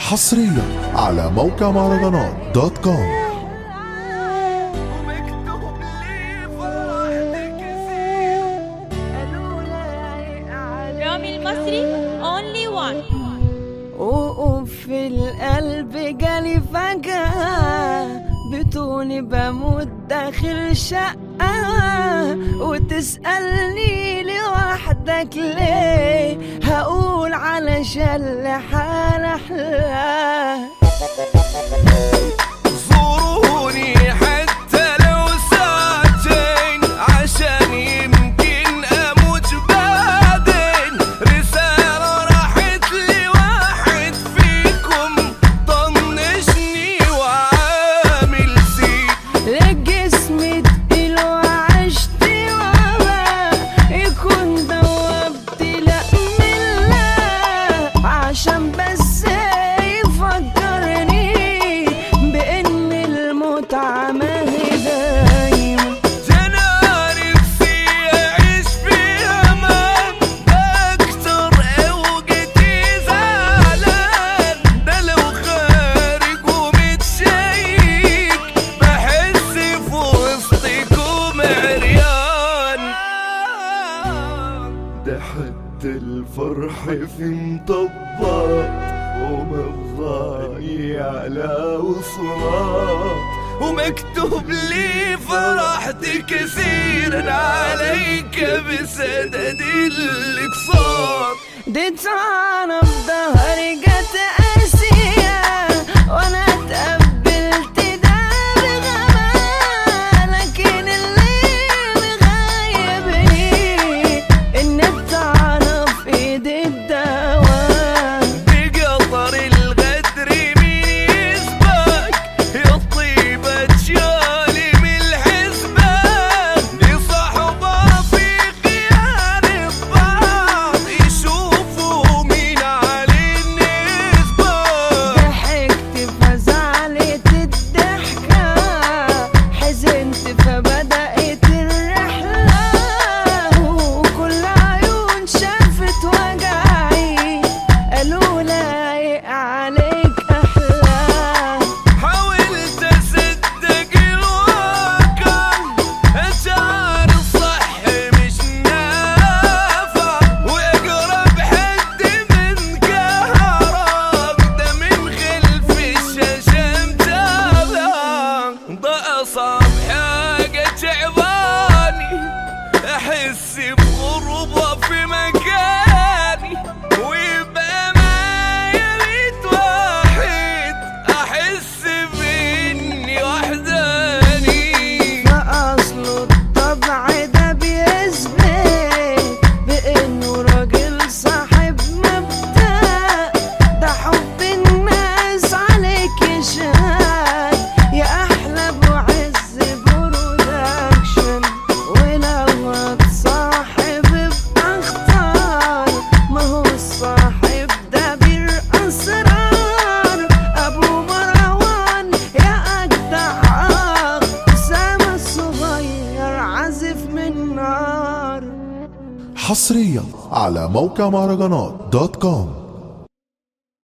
حصريا على موقع مهرجانات دوت كوم ومكتوب لي فرحتك كثير قالوا لايق عليك رامي المصري only one وقوف في القلب جالي فجأة بتوني بموت داخل شقة وتسألني لوحدك ليه هقول علشان لحال أحلاه زوروني حتى لو ساعتين عشان يمكن اموت بعدين رسالة راحت لواحد فيكم طنشني وعامل زيد لجسمي تقيل وعشت وما يكون دوبت لا من لا عشان بس يفكرني بان المتعة ما هي دايما انا نفسي اعيش في امان اكتر اوقاتي زعلان ده لو خارج ومتشيك بحس في وسطكم عريان ده حتى الفرح في مطبط ومفضاني على وصلات ومكتوب لي فرحتي كثيرا عليك بسدد الاقساط ديت انا بظهري جت اسيا وانا تقبلت ده بغباء لكن اللي مغيبني ان بتعرف ايدي الدواء بقطر الغدر مين يسبك يا طيبة شالي من الحسبان دي صحبة في خيانة بعض يشوفوا مين على النسبة ضحكت فزعلت الضحكة حزنت فبدأت الرحلة وكل عيون شافت وجعي قالوا لايق عليك أحلى حاولت أصدق الواقع أشعر الصح مش نافع وأقرب حد من كهرب ده من خلف الشاشة متابع ده أصعب حاجة تعباني أحس بغربة في مكاني ويبقى معايا ميت واحد أحس بإني وحداني فأصله الطبع ده بيثبت بإنه راجل صاحب مبدأ ده حب الناس عليك يشهد يا أحلى بعز برودكشن ولو هتصاحب بأخطار ما هو الصاحب ده بير أسرار أبو مروان يا أجدع أخ أسامة الصغير عازف من نار حصريا على موقع مهرجانات دوت كوم